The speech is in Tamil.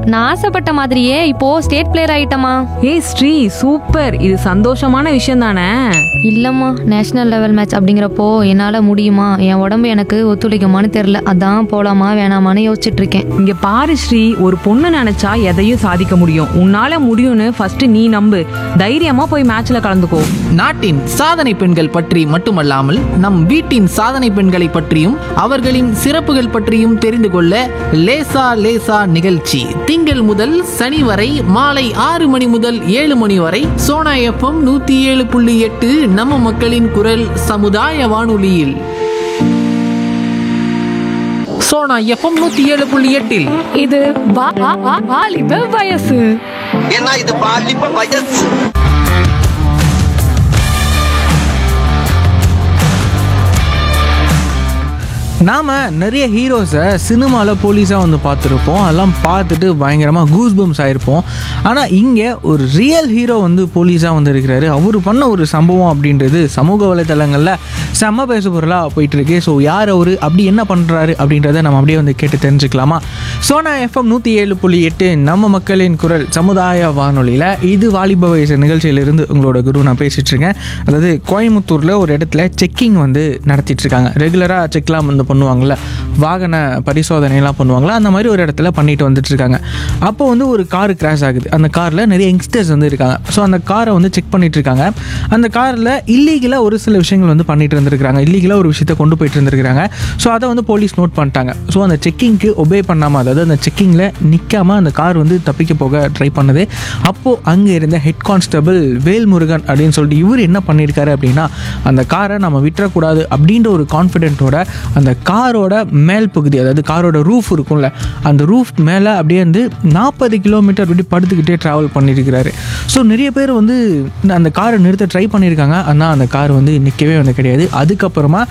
நான் ஆசைப்பட்ட மாதிரியே இப்போ ஸ்டேட் பிளேயர் ஆயிட்டமா ஏய் ஸ்ரீ சூப்பர் இது சந்தோஷமான விஷயம் தானே இல்லம்மா நேஷனல் லெவல் மேட்ச் அப்படிங்கிறப்போ என்னால முடியுமா என் உடம்பு எனக்கு ஒத்துழைக்குமான்னு தெரியல அதான் போலாமா வேணாமான்னு யோசிச்சுட்டு இருக்கேன் இங்க பாரு ஸ்ரீ ஒரு பொண்ணு நினைச்சா எதையும் சாதிக்க முடியும் உன்னால முடியும்னு ஃபர்ஸ்ட் நீ நம்பு தைரியமா போய் மேட்ச்ல கலந்துக்கோ நாட்டின் சாதனை பெண்கள் பற்றி மட்டுமல்லாமல் நம் வீட்டின் சாதனை பெண்களை பற்றியும் அவர்களின் சிறப்புகள் பற்றியும் தெரிந்து கொள்ள லேசா லேசா நிகழ்ச்சி திங்கள் முதல் சனி வரை மாலை ஆறு மணி முதல் ஏழு மணி வரை சோனா எஃப்எம் நூத்தி ஏழு புள்ளி எட்டு நம்ம மக்களின் குரல் சமுதாய வானொலியில் சோனா எஃப்எம் நூத்தி ஏழு புள்ளி எட்டில் இது வா- வா- வா- வாலிப வயசு ஏன்னா இது பாலிப்ப வயசு நாம் நிறைய ஹீரோஸை சினிமாவில் போலீஸாக வந்து பார்த்துருப்போம் அதெல்லாம் பார்த்துட்டு பயங்கரமாக கூஸ் பம்ஸ் ஆகிருப்போம் ஆனால் இங்கே ஒரு ரியல் ஹீரோ வந்து போலீஸாக வந்து இருக்கிறாரு அவர் பண்ண ஒரு சம்பவம் அப்படின்றது சமூக வலைத்தளங்களில் செம்ம பேசு பொருளாக போயிட்டுருக்கு ஸோ யார் அவர் அப்படி என்ன பண்ணுறாரு அப்படின்றத நம்ம அப்படியே வந்து கேட்டு தெரிஞ்சுக்கலாமா சோனா எஃப்எம் நூற்றி ஏழு புள்ளி எட்டு நம்ம மக்களின் குரல் சமுதாய வானொலியில் இது வாலிப வயசு நிகழ்ச்சியிலிருந்து உங்களோட குரு நான் பேசிகிட்டு இருக்கேன் அதாவது கோயம்புத்தூரில் ஒரு இடத்துல செக்கிங் வந்து நடத்திட்டு இருக்காங்க ரெகுலராக செக்லாம் வந்து பண்ணுவாங்கள்ல வாகன பரிசோதனைலாம் பண்ணுவாங்கள்ல அந்த மாதிரி ஒரு இடத்துல பண்ணிட்டு வந்துட்டு இருக்காங்க அப்போ வந்து ஒரு கார் கிராஷ் ஆகுது அந்த காரில் நிறைய யங்ஸ்டர்ஸ் வந்து இருக்காங்க ஸோ அந்த காரை வந்து செக் பண்ணிட்டு இருக்காங்க அந்த காரில் இல்லீகலாக ஒரு சில விஷயங்கள் வந்து பண்ணிட்டு இருந்திருக்காங்க இல்லீகலாக ஒரு விஷயத்தை கொண்டு போயிட்டு இருந்திருக்காங்க ஸோ அதை வந்து போலீஸ் நோட் பண்ணிட்டாங்க ஸோ அந்த செக்கிங்க்கு ஒபே பண்ணாமல் அதாவது அந்த செக்கிங்கில் நிற்காம அந்த கார் வந்து தப்பிக்க போக ட்ரை பண்ணுது அப்போது அங்கே இருந்த ஹெட் கான்ஸ்டபிள் வேல்முருகன் அப்படின்னு சொல்லிட்டு இவர் என்ன பண்ணியிருக்காரு அப்படின்னா அந்த காரை நம்ம விட்டுறக்கூடாது அப்படின்ற ஒரு கான்ஃபிடென்ட்டோட அந்த காரோட மேல் பகுதி அதாவது காரோட ரூஃப் இருக்கும்ல அந்த ரூஃப் மேலே அப்படியே வந்து நாற்பது கிலோமீட்டர் அப்படி படுத்துக்கிட்டே ட்ராவல் பண்ணியிருக்கிறாரு ஸோ நிறைய பேர் வந்து அந்த காரை நிறுத்த ட்ரை பண்ணியிருக்காங்க ஆனால் அந்த கார் வந்து நிற்கவே வந்து கிடையாது அதுக்கப்புறமா